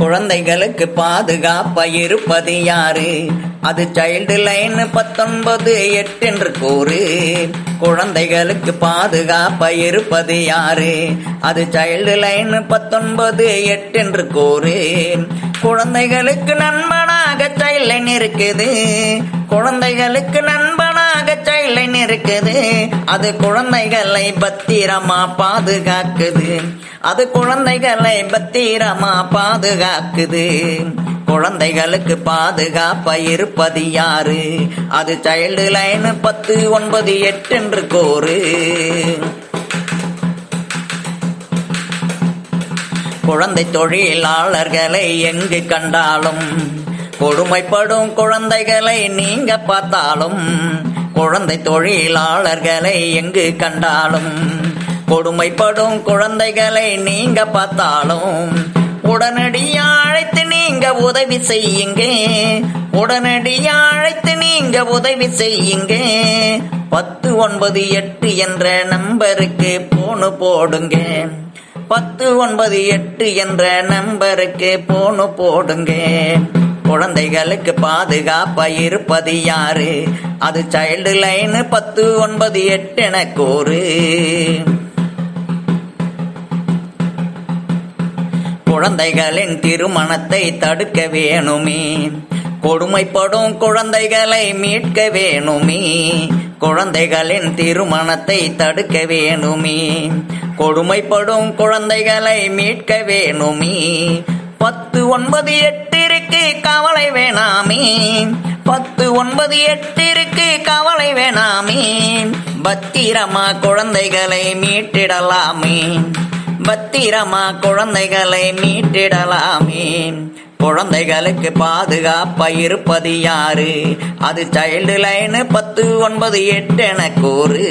குழந்தைகளுக்கு பாதுகாப்பா இருப்பது யாரு அது சைல்டு லைன் பத்தொன்பது எட்டு என்று கூறு குழந்தைகளுக்கு பாதுகாப்பா இருப்பது யாரு அது சைல்டு லைன் பத்தொன்பது எட்டு என்று கூறு குழந்தைகளுக்கு நண்பனாக சைல்ட் லைன் இருக்குது குழந்தைகளுக்கு நண்பனாக சைல்ட் லைன் இருக்குது அது குழந்தைகளை பத்திரமா பாதுகாக்குது அது குழந்தைகளை பத்திரமா பாதுகாக்குது குழந்தைகளுக்கு பாதுகாப்பா இருப்பது யாரு அது சைல்டு லைன் பத்து ஒன்பது எட்டு என்று கோரு குழந்தை தொழிலாளர்களை எங்கு கண்டாலும் கொடுமைப்படும் குழந்தைகளை நீங்க பார்த்தாலும் குழந்தை தொழிலாளர்களை எங்கு கண்டாலும் கொடுமைப்படும் குழந்தைகளை நீங்க பார்த்தாலும் உடனடியா அழைத்து நீங்க உதவி செய்யுங்க உடனடியா அழைத்து நீங்க உதவி செய்யுங்க பத்து ஒன்பது எட்டு என்ற நம்பருக்கு போனு போடுங்க பத்து ஒன்பது எட்டு என்ற நம்பருக்கு போனு போடுங்க குழந்தைகளுக்கு பாதுகாப்பா இருப்பது யாரு அது சைல்டு லைன் பத்து ஒன்பது எட்டு என கூறு குழந்தைகளின் திருமணத்தை தடுக்க வேணுமே கொடுமைப்படும் குழந்தைகளை மீட்க வேணுமே குழந்தைகளின் திருமணத்தை தடுக்க வேணுமே கொடுமைப்படும் குழந்தைகளை மீட்க வேணுமே பத்து ஒன்பது எட்டிற்கு கவலை வேணாமே பத்து ஒன்பது எட்டிற்கு கவலை வேணாமே பத்திரமா குழந்தைகளை மீட்டிடலாமே பத்திரமா குழந்தைகளை மீட்டிடலாமே குழந்தைகளுக்கு பாதுகாப்பா இருப்பது யாரு அது சைல்டு லைன் பத்து ஒன்பது எட்டு என கூறு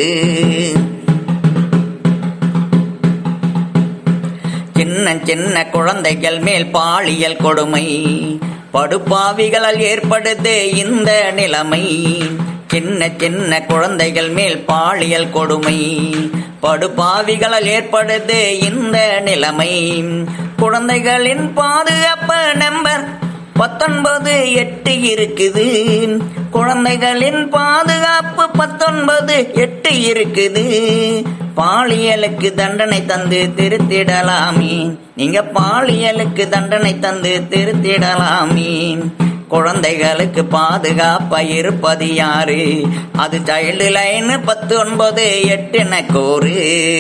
சின்ன சின்ன குழந்தைகள் மேல் பாலியல் கொடுமை படுபாவிகளால் ஏற்படுது இந்த நிலைமை சின்ன சின்ன குழந்தைகள் மேல் பாலியல் கொடுமை படுபாவிகளால் ஏற்படுது இந்த நிலைமை குழந்தைகளின் பாதுகாப்பு நம்பர் பத்தொன்பது எட்டு இருக்குது குழந்தைகளின் பாதுகாப்பு பத்தொன்பது எட்டு இருக்குது பாலியலுக்கு தண்டனை தந்து திருத்திடலாமே நீங்க பாலியலுக்கு தண்டனை தந்து திருத்திடலாமே குழந்தைகளுக்கு பாதுகாப்பா இருப்பது யாரு அது சைல்டு லைன் பத்தொன்பது எட்டுன கோரு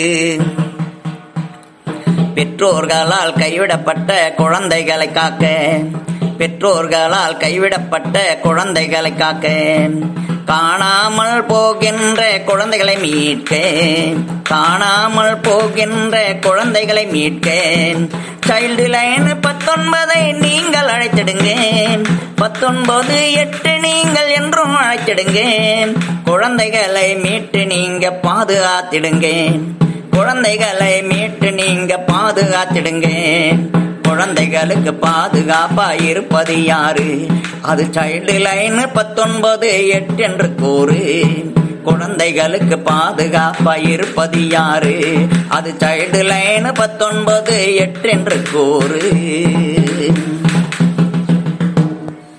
பெற்றோர்களால் கைவிடப்பட்ட குழந்தைகளை காக்க பெற்றோர்களால் கைவிடப்பட்ட குழந்தைகளை காக்க காணாமல் போகின்ற குழந்தைகளை மீட்க காணாமல் போகின்ற குழந்தைகளை மீட்க சைல்டு லைன் பத்தொன்பதை நீங்கள் அழைத்திடுங்க பத்தொன்பது எட்டு நீங்கள் என்றும் அழைத்திடுங்க குழந்தைகளை மீட்டு நீங்க பாதுகாத்திடுங்க குழந்தைகளை மீட்டு நீங்க பாதுகாத்திடுங்க குழந்தைகளுக்கு பாதுகாப்பா இருப்பது யாரு அது சைல்டு லைன் பத்தொன்பது எட்டு என்று கூறு குழந்தைகளுக்கு பாதுகாப்பா இருப்பது யாரு அது சைல்டு லைன் பத்தொன்பது எட்டு என்று கூறு